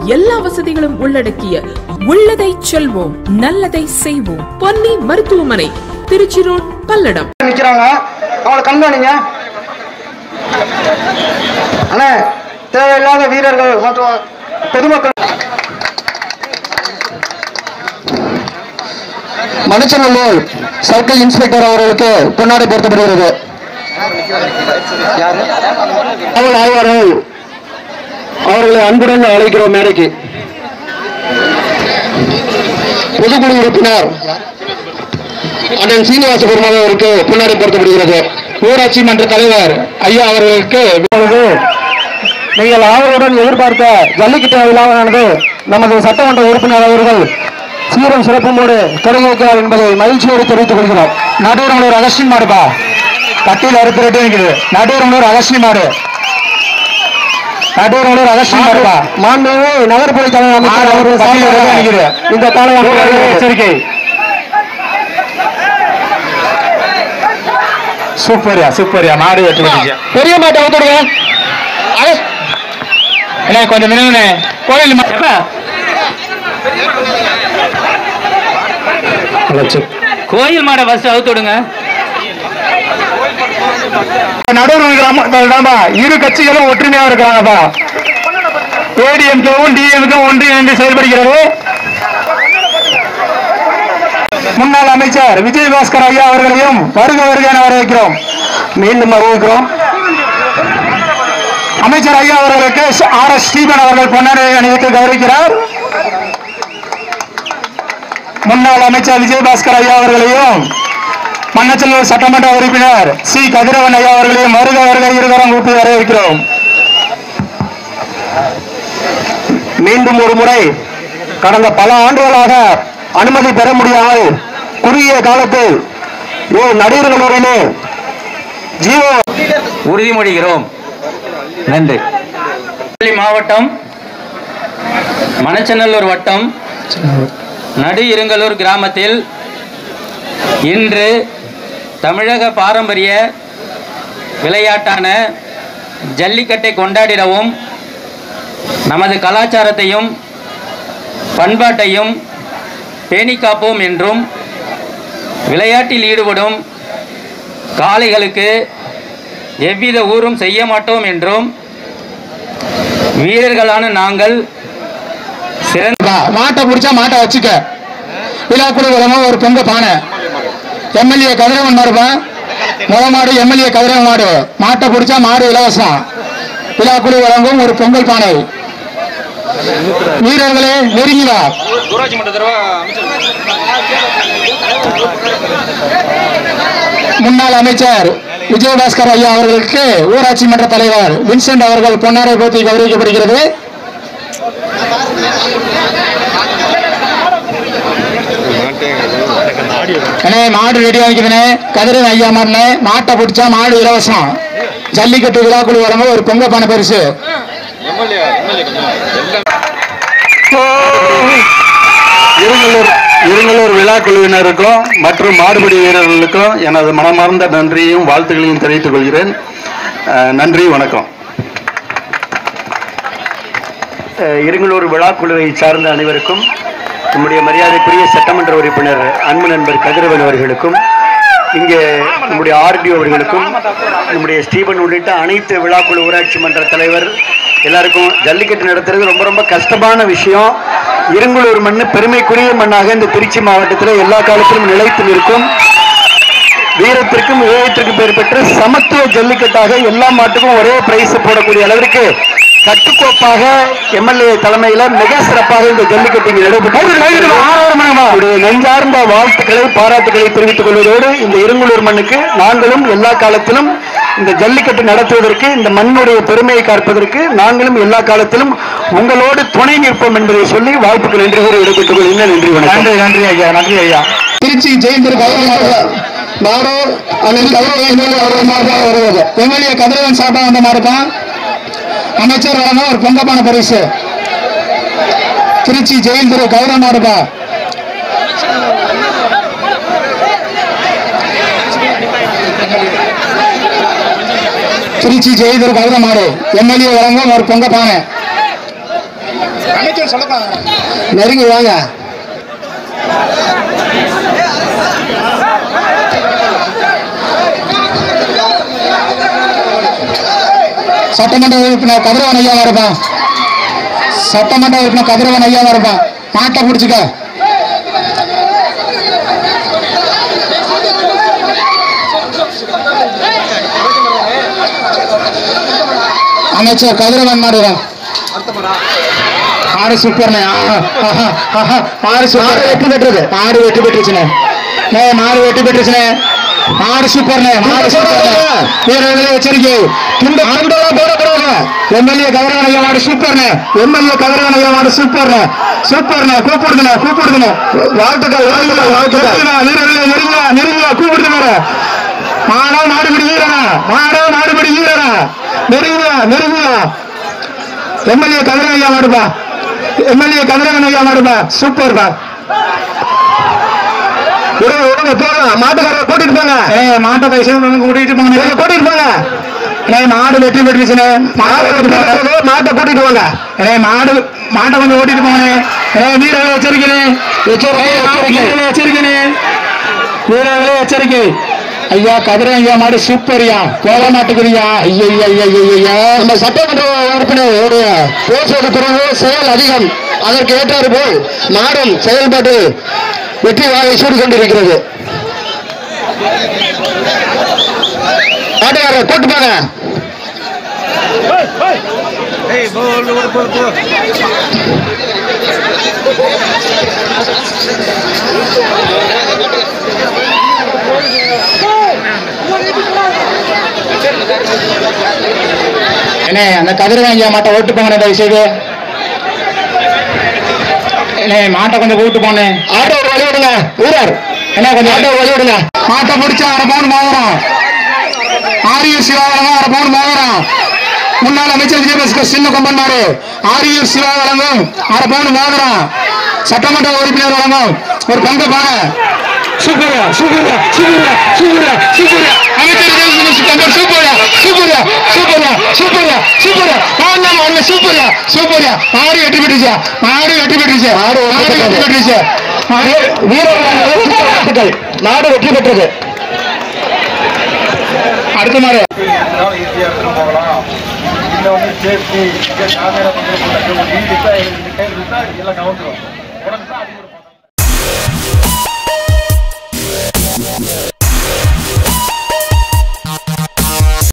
எல்லா வசதிகளும் உள்ளடக்கிய உள்ளதை செல்வோம் நல்லதை செய்வோம் பொன்னி மருத்துவமனை திருச்சி ரோட் பல்லடம் நிக்கிறாங்க அவங்கள கண்காணிங்க அண்ணே தேவையில்லாத வீரர்கள் மற்றும் பொதுமக்கள் மனுச்சநல்லூர் சர்க்கிள் இன்ஸ்பெக்டர் அவர்களுக்கு பொன்னாடை பொருத்தப்படுகிறது காவல் ஆய்வாளர்கள் அவர்களை அன்புடன் அழைக்கிறோம் மேடைக்கு பொதுக்குழு உறுப்பினர் அண்ணன் சீனிவாச பெருமாள் அவருக்கு பொன்னாடை பொருத்தப்படுகிறது ஊராட்சி மன்ற தலைவர் ஐயா அவர்களுக்கு இப்பொழுது நீங்கள் ஆவலுடன் எதிர்பார்த்த ஜல்லிக்கட்டு விழாவானது நமது சட்டமன்ற உறுப்பினர் அவர்கள் சீரும் சிறப்புமோடு தொடங்கி வைக்கிறார் என்பதை மகிழ்ச்சியோடு தெரிவித்துக் கொள்கிறோம் நடுவரங்களூர் அகஸ்டின் மாடுப்பா கட்டியில் அறுத்துட்டு இருக்குது நடுவரங்களூர் அகஸ்டின் மாடு நடுவரங்களூர் அகஸ்டின் மாடுப்பா மாண்புமிகு நகர்ப்புற தலைவர் அமைச்சர் அவர்கள் சார்பில் இந்த காலம் எச்சரிக்கை சூப்பர்யா சூப்பர்யா மாடு வெற்றி பெற்றுச்சு பெரிய மாட்டை ஊத்துடுங்க அண்ணே கொஞ்சம் நினைவுனே கோயில் மா- எப்ப? கோயில் மாடை ஃபர்ஸ்ட் அவுத்து விடுங்க நடுவர் இரு கட்சிகளும் ஒற்றுமையா இருக்கிறாங்கப்பா ஏடிஎம்கேவும் டிஎம்கே ஒன்றிணைந்து செயல்படுகிறது முன்னாள் அமைச்சர் விஜயபாஸ்கர் ஐயா அவர்களையும் வருக வருக என வரவேற்கிறோம் மீண்டும் அறிவிக்கிறோம் அமைச்சர் ஐயா அவர்களுக்கு ஆர் எஸ் ஸ்டீபன் அவர்கள் பொன்னாடை அணிவித்து கௌரவிக்கிறார் முன்னாள் அமைச்சர் விஜயபாஸ்கர் ஐயா அவர்களையும் மன்னச்சல்லூர் சட்டமன்ற உறுப்பினர் சி கதிரவன் ஐயா அவர்களையும் வருக வருக இருவரும் கூப்பி வரவேற்கிறோம் மீண்டும் ஒரு முறை கடந்த பல ஆண்டுகளாக அனுமதி பெற முடியாமல் குறுகிய காலத்தில் ஓ நடுவர்களூரிலே ஜியோ உறுதிமொழிகிறோம் நன்றி திருநெல்வேலி மாவட்டம் மணச்சநல்லூர் வட்டம் நடு இருங்கலூர் கிராமத்தில் இன்று தமிழக பாரம்பரிய விளையாட்டான ஜல்லிக்கட்டை கொண்டாடிடவும் நமது கலாச்சாரத்தையும் பண்பாட்டையும் பேணி காப்போம் என்றும் விளையாட்டில் ஈடுபடும் காளைகளுக்கு எவ்வித ஊரும் செய்ய மாட்டோம் என்றும் வீரர்களான நாங்கள் சிறந்த மாட்டை பிடிச்சா மாட்டை வச்சுக்க விழாக்குழு விளம்பரம் ஒரு பொங்க பானை எம்எல்ஏ கதிரவன் மாடுப்பா முத மாடு எம்எல்ஏ கதிரவன் மாடு மாட்டை பிடிச்சா மாடு இலவசம் விழாக்குழு வழங்கும் ஒரு பொங்கல் பானை வீரர்களே நெருங்கி வா முன்னாள் அமைச்சர் விஜயபாஸ்கர் ஐயா அவர்களுக்கு ஊராட்சி மன்ற தலைவர் வின்சென்ட் அவர்கள் பொன்னாரை போத்தி கௌரவிக்கப்படுகிறது அண்ணே மாடு ரெடி ஆகிக்குதுண்ணே கதிரன் ஐயா மாடுனே மாட்டை பிடிச்சா மாடு இலவசம் ஜல்லிக்கட்டு விழாக்குழு வரங்க ஒரு பொங்க பானை பரிசு இருங்கலூர் இருங்கலூர் விழா குழுவினருக்கும் மற்றும் மாடுபிடி வீரர்களுக்கும் எனது மனமார்ந்த நன்றியையும் வாழ்த்துக்களையும் தெரிவித்துக் கொள்கிறேன் அஹ், நன்றி வணக்கம் அஹ் இருங்கலூர் விழாக்குழுவை சார்ந்த அனைவருக்கும் நம்முடைய மரியாதைக்குரிய சட்டமன்ற உறுப்பினர் அன்பு நண்பர் கதிரவன் அவர்களுக்கும் இங்கே நம்முடைய ஆர்டி அவர்களுக்கும் நம்முடைய ஸ்டீபன் உள்ளிட்ட அனைத்து விழாக்குழு ஊராட்சி மன்ற தலைவர் எல்லாருக்கும் ஜல்லிக்கட்டு நடத்துறது ரொம்ப ரொம்ப கஷ்டமான விஷயம் இருங்கலூர் மண் பெருமைக்குரிய மண்ணாக இந்த திருச்சி மாவட்டத்தில் எல்லா காலத்திலும் நிலைத்து நிற்கும் வீரத்திற்கும் விவேகத்திற்கும் பேர் பெற்ற சமத்துவ ஜல்லிக்கட்டாக எல்லா மாட்டுக்கும் ஒரே பிரைஸ் போடக்கூடிய அளவிற்கு கட்டுக்கோப்பாக எம்எல்ஏ தலைமையில மிக சிறப்பாக இந்த ஜல்லிக்கட்டு இங்கு நடைபெற்று நெஞ்சார்ந்த வாழ்த்துக்களை பாராட்டுகளை தெரிவித்துக் கொள்வதோடு இந்த இருங்கலூர் மண்ணுக்கு நாங்களும் எல்லா காலத்திலும் இந்த ஜல்லிக்கட்டு நடத்துவதற்கு இந்த மண்ணுடைய பெருமையை காப்பதற்கு நாங்களும் எல்லா காலத்திலும் உங்களோடு துணை நிற்போம் என்பதை சொல்லி வாய்ப்புக்கு நன்றி கூறி விடைபெற்றுக் கொள்கிறேன் நன்றி வணக்கம் நன்றி நன்றி ஐயா நன்றி ஐயா திருச்சி ஜெயந்திர கௌரவமாக நாடோ அல்லது கௌரவமாக வருவது எம்எல்ஏ கதிரவன் சாட்டா வந்த மாதிரிதான் அமைச்சர் வழங்க ஒரு பொங்கப்பான பரிசு திருச்சி ஜெயந்திர கௌரவ நாடுபா திருச்சி ஜெயந்திர கௌரவ மாடு எம்எல்ஏ வழங்கும் ஒரு பொங்கப்பானை நெருங்கி வாங்க சட்டமன்ற உறுப்பினர் கதிரவன் ஐயா வரப்பா சட்டமன்ற உறுப்பினர் கதிரவன் ஐயா வரப்பா மாட்டை பிடிச்சிக்க அமைச்சர் கதிரவன் மாடுடா மாடு சூப்பர்ண்ணே மாடு சூப்பர் வெற்றி பெற்றது மாடு வெற்றி பெற்றுச்சுண்ணே நே மாடு வெற்றி பெற்றுச்சுண்ணே மாடு சூப்பர்ண்ணே மாடு சூப்பர்ண்ணே வீரர்களே எச்சரிக்கை துண்டு துண்டெல்லாம் போடக்கூடாது எம்எல்ஏ கதிரவனையா மாடு சூப்பர்ண்ணே எம்எல்ஏ கதிரவனையா மாடு சூப்பர்ண்ணே சூப்பர்ண்ணே கூப்பிடுதுண்ணே கூப்பிடுதுண்ணே வாழ்த்துக்கள் வாழ்த்துக்கள் வாழ்த்துக்கள் வீரர்களே நெருங்கா நெருங்கா கூப்பிடுதுண்ணே மாடா நாடுபடி வீரனா மாடா நாடுபடி வீரனா நெருங்குவா நெருங்குவா எம்எல்ஏ கதிரவன் ஐயா மாடுப்பா எம்எல்ஏ கதிரவன் ஐயா மாடுப்பா சூப்பர் பா விடுங்க விடுங்க போகலாம் மாட்டுக்காரரை கூட்டிட்டு போங்க ஏ மாட்டை தயவு கூட்டிட்டு போங்க கூட்டிட்டு போங்க ஏ மாடு வெற்றி பெற்றுச்சுனே மாடு மாட்டை கூட்டிட்டு போங்க ஏ மாடு மாட்டை கொஞ்சம் ஓட்டிட்டு போங்க ஏ வீரர்களை எச்சரிக்கை எச்சரிக்கை எச்சரிக்கை வீரர்களே எச்சரிக்கை ஐயா கதிர ஐயா மாடு சூப்பர்யா போக மாட்டேங்கிறியா ஐயா ஐயா ஐயா ஐயா நம்ம சட்டமன்ற உறுப்பினர் பேசுவது குறைவு செயல் அதிகம் அதற்கு ஏற்றாறு போல் நாடும் செயல்பாட்டு வெற்றி வாகை சூடு கொண்டிருக்கிறது ஆட்டுக்காரர் கூட்டு போங்க என்ன அந்த கதிரவாங்கிய மாட்டை ஓட்டு போங்க தயவு செய்து என்ன மாட்டை கொஞ்சம் கூட்டு போனேன் ஆட்டோ ஒரு வழி விடுங்க வீரர் என்ன கொஞ்சம் ஆட்டோ ஒரு வழி விடுங்க மாட்டை பிடிச்சா அரை பவுன் மோதிரம் ஆரியர் சிவாவளங்கும் அரை பவுன் மோதிரம் முன்னாள் அமைச்சர் விஜயபாஸ்கர் சின்ன கொம்பன்மாரு ஆரியர் சிவா வழங்கும் அரை பவுன் மோதிரம் சட்டமன்ற உறுப்பினர் வழங்கும் ஒரு பங்கு பாங்க சூப்பரா சூப்பரா சூப்பரா சூப்பரா சூப்பரா அமைச்சர் விஜயபாஸ்கர் சூப்பரா சூப்பரா சூப்பரா சூப்பரா சூப்பரா ஆமா ஆமா சூப்பரா சூப்பரா மாடு வெட்டி பெற்றுச்சா மாடு வெட்டி பெற்றுச்சு மாடு வெட்டி பெற்றுச்சு வீரர்கள் நாடு வெற்றி பெற்றது அடுத்த மாடு ஈஸியாக எடுத்துட்டு போகலாம் இல்லை வந்து சேஃப்டி இங்கே கேமரா வந்து நீட்டாக எல்லாம் கவுந்துரும்